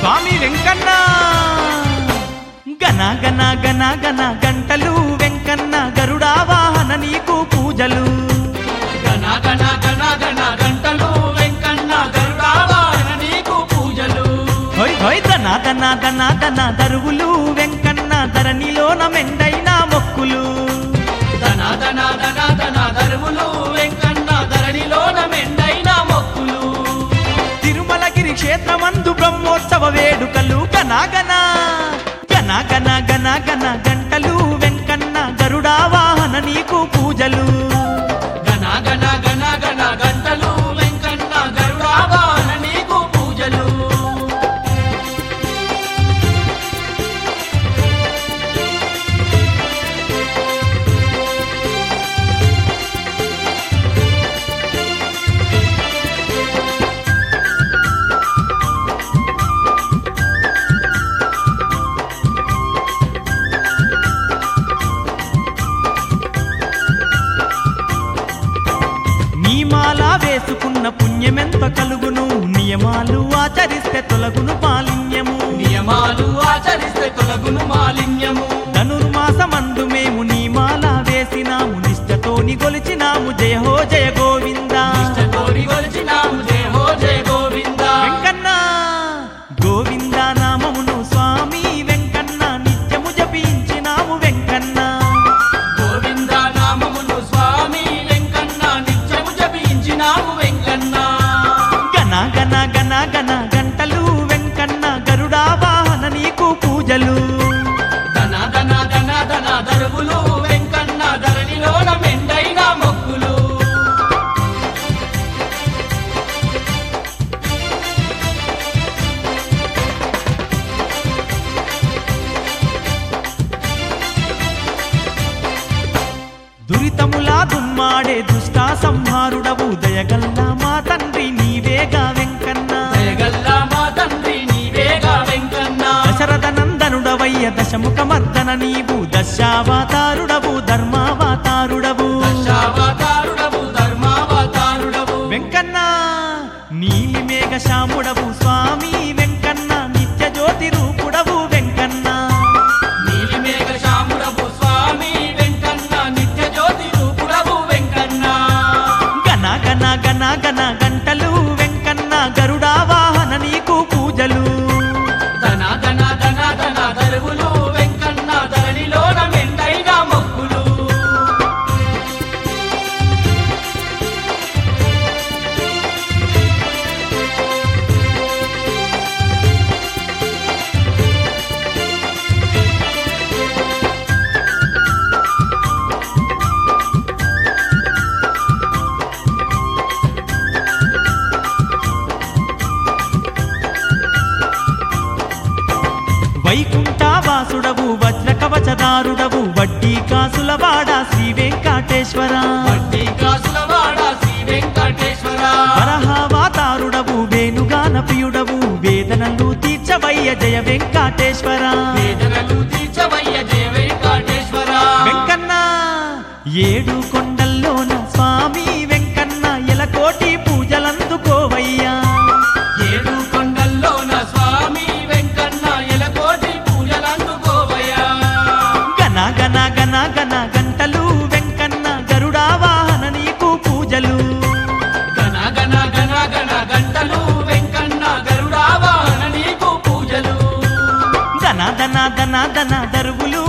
స్వామి వెంకన్న గన గన గన గన గంటలు వెంకన్న గరుడా వాహన నీకు పూజలు గణ గణ గణ గణ గంటలు వెంకన్న గరుడావాహన నీకు పూజలు హొయ్ హొయ్ దన దన దన దన దరువులు వెంకన్న ధరణిలోన మెండైన మొక్కులు ధన ధన ధన ధన ధరువులు వెంకన్న ధరణిలోన మెండైన మొక్కులు తిరుమలగిరి క్షేత్రమందు బ్రహ్మోత్సవ వేడుకలు గన గన గన గన గన గన గంటలు వెంకన్న గరుడా వాహన నీకు పూజలు గణ గణ గణ గణ గంటలు వెంకన్న గరుడావాహన నీకు పూజలు నీమాల వేసుకున్న పుణ్యమెంత కలుగును నియమాలు ఆచరిస్తే తొలగును మాలిన్యము నియమాలు ఆచరిస్తే తొలగును మాలిన్యము ధనుర్మాసమందు మేము నీమాల వేసినాము నిష్టతోని గొలిచినాము జయ హో జయ గోవింద ఇష్ట కోరి కొలిచినాము జయ హో జయ గోవింద వెంకన్న గోవింద నామమును స్వామి వెంకన్న నిత్యము జపించినాము వెంకన్న గోవింద నామమును స్వామి వెంకన్న నిత్యము జపించినాము వెంకన్న గన గన గన గన గంటలు వెంకన్న గరుడా వాహన నీకు పూజలు ధన ధన ధన ధన దరువులు వెంకన్న ధరణిలోన మెండైన మొక్కులు దురితములా దుమ్మాడే దుష్ట సంహారుడవు దయగల్లా మా తండ్రి నీవేగా వెంకన్న దయగల్ల మా తండ్రి నీవేగా వెంకన్న దశరథ నందనుడవయ్య దశముఖ మర్దన నీవు దశావతారుడవు ధర్మావతారుడవు దశావతారుడవు ధర్మావతారుడవు వెంకన్న నీలి మేఘ శ్యాముడవు స్వామి వెంకన్న నిత్య జ్యోతి రూపుడవు వెంకన్న నీలిమేఘ శ్యాముడవు స్వామి వెంకన్న నిత్య జ్యోతి రూపుడవు వెంకన్న గన గన గన గన గంటలు వెంకన్న గరుడా వాహన నీకు పూజలు ధన ధన ధన ధన దరువులు వెంకన్న ధరణిలోన మెండైన మొక్కులు వైకుంఠవాసుడవు వజ్ర కవచదారుడవు వడ్డీ కాసుల వాడ శ్రీ వెంకటేశ్వర వడ్డీ కాసులవాడ శ్రీ వెంకటేశ్వర వరహావతారుడవు వేణుగాన ప్రియుడవు వేదనలు తీర్చవయ్య జయ వెంకటేశ్వర వేదనలు తీర్చవయ్య జయ వెంకటేశ్వర వెంకన్న ఏడు కొండల్లోన స్వామి వెంకన్న ఎలకోటి పూజలందుకోవయ్యా ఏడు కొండల్లోన స్వామి వెంకన్న ఎలకోటి పూజలందుకోవయ్యా గన గన గన గన గంటలు వెంకన్న గరుడా వాహన నీకు పూజలు గణ గణ గణ గణ గంటలు వెంకన్న గరుడావాహన నీకు పూజలు ధన ధన ధన ధన దరువులు